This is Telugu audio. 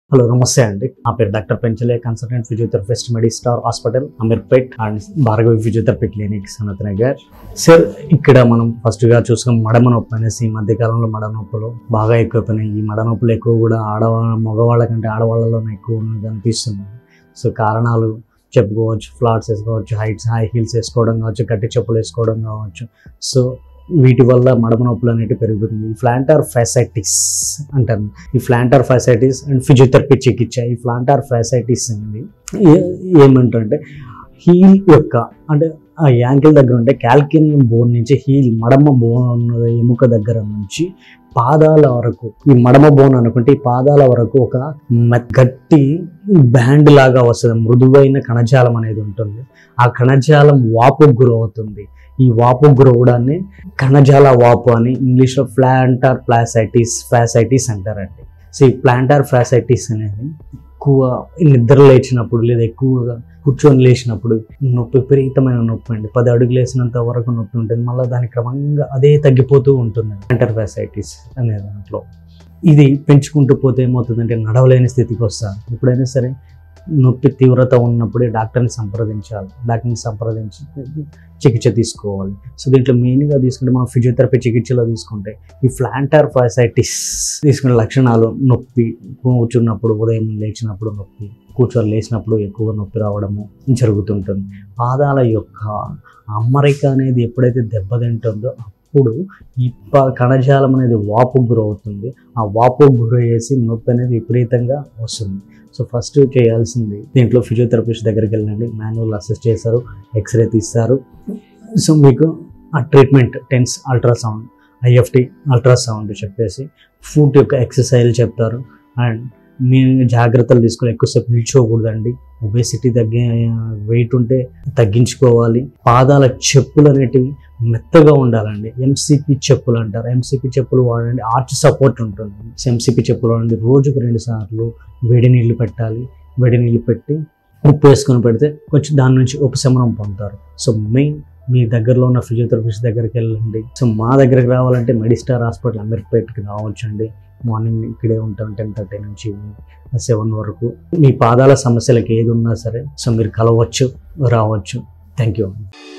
హలో నమస్తే అండి నా పేరు doctor Penchale consultant physiotherapist Medistar hospital Ameerpet and Bhargavi physiotherapy clinic Sanath Nagar sir ఇక్కడ మనం ఫస్ట్ గా చూసుకున్న మడమ నొప్పి అనేసి ఈ మధ్య కాలంలో మడ నొప్పులు బాగా ఎక్కువైపోయినాయి ఈ మడ నొప్పులు ఎక్కువ కూడా ఆడవాళ్ళ మగవాళ్ళ కంటే ఆడవాళ్ళలోనే ఎక్కువ ఉన్నది కనిపిస్తుంది సో కారణాలు చెప్పుకోవచ్చు ఫ్లాట్స్ వేసుకోవచ్చు హైట్స్ హై హీల్స్ వేసుకోవడం కావచ్చు గట్టి చెప్పులు వేసుకోవడం కావచ్చు సో వీటి వల్ల మడమ నొప్పులు అనేవి పెరుగుతుంది ఈ ఫ్లాంటార్ ఫెసైటిస్ అంటారు ఈ ఫ్లాంటార్ ఫైసైటిస్ అండ్ ఫిజియోథెరపీ చికిత్స ఈ ఫ్లాంటార్ ఫైసైటిస్ అనేది ఏ- ఏమంటుంటే హీల్ యొక్క అంటే ఆ యాంకిల్ దగ్గర ఉంటే క్యాల్కినియం బోన్ నుంచి హీల్ మడమ బోన్ ఉన్న ఎముక దగ్గర నుంచి పాదాల వరకు ఈ మడమ బోన్ అనుకుంటే ఈ పాదాల వరకు ఒక మె- గట్టి బ్యాండ్ లాగా వస్తుంది మృదువైన కణజాలం అనేది ఉంటుంది ఆ కణజాలం వాపుకు గురవుతుంది ఈ వాపు గురవడాన్ని కణజాల వాపు అని ఇంగ్లీష్లో ప్లాంటార్ ప్లాసైటిస్ ఫ్యాసైటిస్ అంటారండి సో ఈ ప్లాంటార్ ఫ్యాసైటిస్ అనేది ఎక్కువ నిద్ర లేచినప్పుడు లేదా ఎక్కువగా కూర్చొని లేచినప్పుడు నొప్పి విపరీతమైన నొప్పి అండి పది అడుగులు వేసినంత వరకు నొప్పి ఉంటుంది మళ్ళీ దాని క్రమంగా అదే తగ్గిపోతూ ఉంటుంది ప్లాంటార్ ఫ్యాసైటిస్ అనే దాంట్లో ఇది పెంచుకుంటూ పోతే ఏమవుతుందంటే నడవలేని స్థితికి వస్తారు ఎప్పుడైనా సరే నొప్పి తీవ్రత ఉన్నప్పుడే డాక్టర్ని సంప్రదించాలి డాక్టర్ని సంప్రదించి చికిత్స తీసుకోవాలి సో దీంట్లో మెయిన్గా తీసుకుంటే మనం ఫిజియోథెరపీ చికిత్సలో తీసుకుంటే ఈ ఫ్లాంటార్ ఫైసైటిస్ తీసుకునే లక్షణాలు నొప్పి కూర్చున్నప్పుడు ఉదయం లేచినప్పుడు నొప్పి కూర్చొని లేచినప్పుడు ఎక్కువ నొప్పి రావడము జరుగుతుంటుంది పాదాల యొక్క అమరిక అనేది ఎప్పుడైతే దెబ్బతింటుందో అప్పుడు ఈ ప- కణజాలం అనేది వాపు గురవుతుంది ఆ వాపు గురయ్యేసి నొప్పి అనేది విపరీతంగా వస్తుంది సో ఫస్ట్ చేయాల్సింది దీంట్లో ఫిజియోథెరపిస్ట్ దగ్గరికి వెళ్ళండి మాన్యువల్ అసెస్ చేస్తారు ఎక్స్రే తీస్తారు సో మీకు ఆ treatment TENS ultrasound IFT ultrasound చెప్పేసి ఫుడ్ యొక్క ఎక్సర్సైజ్ చెప్తారు అండ్ మీ జాగ్రత్తలు తీసుకొని ఎక్కువసేపు నిల్చోకూడదండి ఒబేసిటీ తగ్గి వెయిట్ ఉంటే తగ్గించుకోవాలి పాదాల చెప్పులు అనేటివి మెత్తగా ఉండాలండి ఎంసీపీ చెప్పులు అంటారు ఎంసీపీ చెప్పులు వాడండి ఆర్చ్ సపోర్ట్ ఉంటుంది ఎంసీపీ చెప్పులు వాడండి రోజుకు రెండు సార్లు వేడి నీళ్లు పెట్టాలి వేడి నీళ్లు పెట్టి ఉప్పు వేసుకొని పెడితే కొంచెం దాని నుంచి ఉపశమనం పొందుతారు సో మెయిన్ మీ దగ్గరలో ఉన్న ఫిజియోథెరపిస్ట్ దగ్గరికి వెళ్ళండి సో మా దగ్గరికి రావాలంటే మెడిస్టార్ హాస్పిటల్ అమీర్పేట్కి రావచ్చండి మార్నింగ్ ఇక్కడే ఉంటాం టెన్ థర్టీ నుంచి సెవెన్ వరకు మీ పాదాల సమస్యలకు ఏది ఉన్నా సరే సో మీరు కలవచ్చు రావచ్చు థ్యాంక్ యూ